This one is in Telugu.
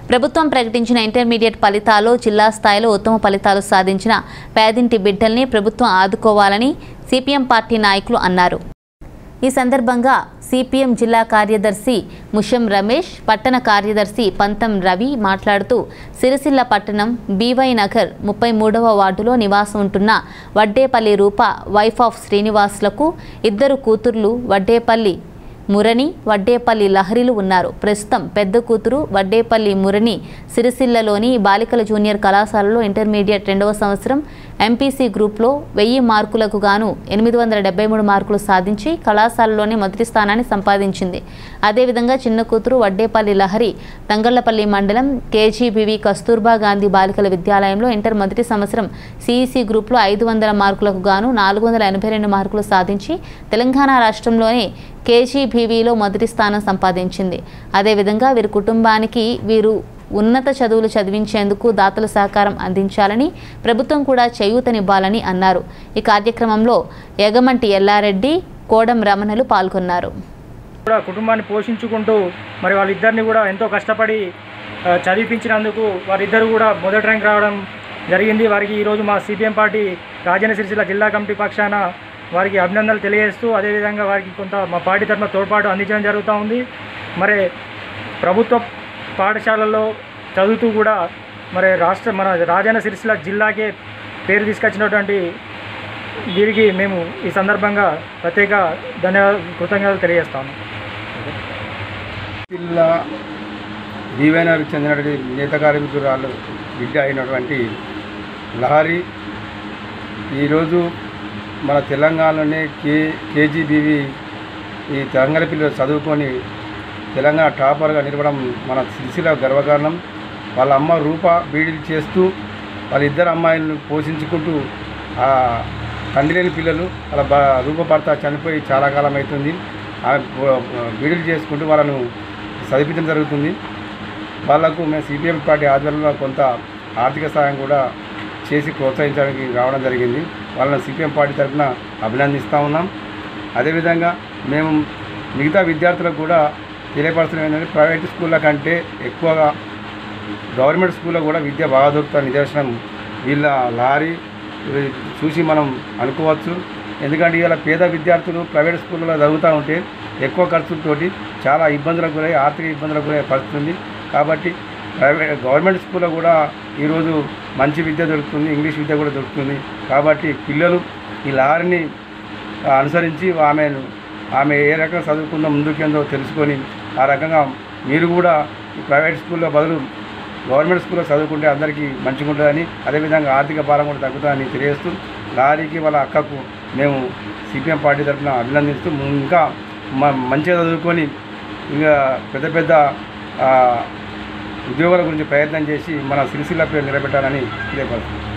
ప్రభుత్వం ప్రకటించిన ఇంటర్మీడియట్ ఫలితాల్లో జిల్లా స్థాయిలో ఉత్తమ ఫలితాలు సాధించిన పేదింటి బిడ్డల్ని ప్రభుత్వం ఆదుకోవాలని సిపిఎం పార్టీ నాయకులు అన్నారు ఈ సందర్భంగా సిపిఎం జిల్లా కార్యదర్శి ముషం రమేష్ పట్టణ కార్యదర్శి పంతం రవి మాట్లాడుతూ సిరిసిల్ల పట్టణం బీవై నగర్ ముప్పై మూడవ వార్డులో నివాసం ఉంటున్న వడ్డేపల్లి రూప వైఫ్ ఆఫ్ శ్రీనివాసులకు ఇద్దరు కూతుర్లు వడ్డేపల్లి మురని వడ్డేపల్లి లహరిలు ఉన్నారు ప్రస్తుతం పెద్ద కూతురు వడ్డేపల్లి మురని సిరిసిల్లలోని బాలికల జూనియర్ కళాశాలలో ఇంటర్మీడియట్ రెండవ సంవత్సరం ఎంపీసీ గ్రూప్లో వెయ్యి మార్కులకు గాను ఎనిమిది వందల డెబ్బై మూడు మార్కులు సాధించి కళాశాలలోనే మొదటి స్థానాన్ని సంపాదించింది అదేవిధంగా చిన్న కూతురు వడ్డేపల్లి లహరి తంగళ్లపల్లి మండలం కేజీబీవి కస్తూర్బా గాంధీ బాలికల విద్యాలయంలో ఇంటర్ మొదటి సంవత్సరం సిఈసి గ్రూప్లో ఐదు వందల మార్కులకు గాను నాలుగు వందల ఎనభై రెండు మార్కులు సాధించి తెలంగాణ రాష్ట్రంలోనే కేజీబీవీలో మొదటి స్థానం సంపాదించింది అదేవిధంగా వీరి కుటుంబానికి వీరు ఉన్నత చదువులు చదివించేందుకు దాతల సహకారం అందించాలని ప్రభుత్వం కూడా చేయూతనివ్వాలని అన్నారు ఈ కార్యక్రమంలో ఎగమంటి ఎల్లారెడ్డి కోడం రమణలు పాల్గొన్నారు కూడా కుటుంబాన్ని పోషించుకుంటూ మరి వాళ్ళిద్దరిని కూడా ఎంతో కష్టపడి ఆ, చదివించినందుకు వారిద్దరు కూడా మొదటి ర్యాంక్ రావడం జరిగింది వారికి ఈరోజు మా సిపిఎం పార్టీ రాజన్న సిరిసిల్ల జిల్లా కమిటీ పక్షాన వారికి అభినందనలు తెలియజేస్తూ అదేవిధంగా వారికి కొంత మా పార్టీ తరఫున తోడ్పాటు అందించడం జరుగుతూ ఉంది మరి ప్రభుత్వ పాఠశాలల్లో చదువుతూ కూడా మరి రాష్ట్ర మన రాజన్న సిరిసిల్ల జిల్లాకే పేరు తీసుకొచ్చినటువంటి వీరికి మేము ఈ సందర్భంగా ప్రత్యేక ధన్యవాదాలు కృతజ్ఞతలు తెలియజేస్తాము జిల్లా దీవెనకు చెందినటువంటి నేత కార్మికురాలు బిడ్డ అయినటువంటి లహరి ఈరోజు మన తెలంగాణలోనే కే కేజీబీవి ఈ తెలంగాణ పిల్లలు చదువుకొని తెలంగాణ టాపర్గా నిలవడం మన సిరిసిల్ల గర్వకారణం వాళ్ళ అమ్మ రూప బీడీలు చేస్తూ వాళ్ళ ఇద్దరు అమ్మాయిలను పోషించుకుంటూ ఆ తండ్రి లేని పిల్లలు వాళ్ళ భ రూప భర్త చనిపోయి చాలా కాలం అవుతుంది ఆమె పో- బీడీలు చేసుకుంటూ వాళ్ళను చదివించడం జరుగుతుంది వాళ్లకు మేము సిపిఎం పార్టీ ఆధ్వర్యంలో కొంత ఆర్థిక సహాయం కూడా చేసి ప్రోత్సహించడానికి రావడం జరిగింది వాళ్ళని సిపిఎం పార్టీ తరఫున అభినందిస్తూ ఉన్నాం అదేవిధంగా మేము మిగతా విద్యార్థులకు కూడా తెలియపరచడం ఏంటంటే ప్రైవేట్ స్కూళ్ళ కంటే ఎక్కువగా గవర్నమెంట్ స్కూల్లో కూడా విద్య బాగా దొరుకుతున్న నిదర్శనం వీళ్ళ లారీ ఇవి చూసి మనం అనుకోవచ్చు ఎందుకంటే ఇలా పేద విద్యార్థులు ప్రైవేట్ స్కూళ్ళలో చదువుతూ ఉంటే ఎక్కువ ఖర్చులతోటి చాలా ఇబ్బందులకు గురై ఆర్థిక ఇబ్బందులకు గురై పరిస్థితుంది కాబట్టి ప్రైవేట్ గవర్నమెంట్ స్కూల్లో కూడా ఈరోజు మంచి విద్య దొరుకుతుంది ఇంగ్లీష్ విద్య కూడా దొరుకుతుంది కాబట్టి పిల్లలు ఈ లారీని ఆ, అనుసరించి ఆమెను ఆమె ఏ రకంగా చదువుకుందో ముందుకేందో తెలుసుకొని ఆ రకంగా మీరు కూడా ఈ ప్రైవేట్ స్కూల్లో బదులు గవర్నమెంట్ స్కూల్లో చదువుకుంటే అందరికీ మంచిగా ఉంటుందని అదేవిధంగా ఆర్థిక భారం కూడా తగ్గుతుందని తెలియజేస్తూ లారీకి వాళ్ళ అక్కకు మేము సిపిఎం పార్టీ తరఫున అభినందిస్తూ ఇంకా మ- మంచిగా చదువుకొని ఇంకా పెద్ద పెద్ద ఆ, ఉద్యోగాల గురించి ప్రయత్నం చేసి మన సిరిసిల్ల పేరు నిలబెట్టాలని తెలియపరుస్తుంది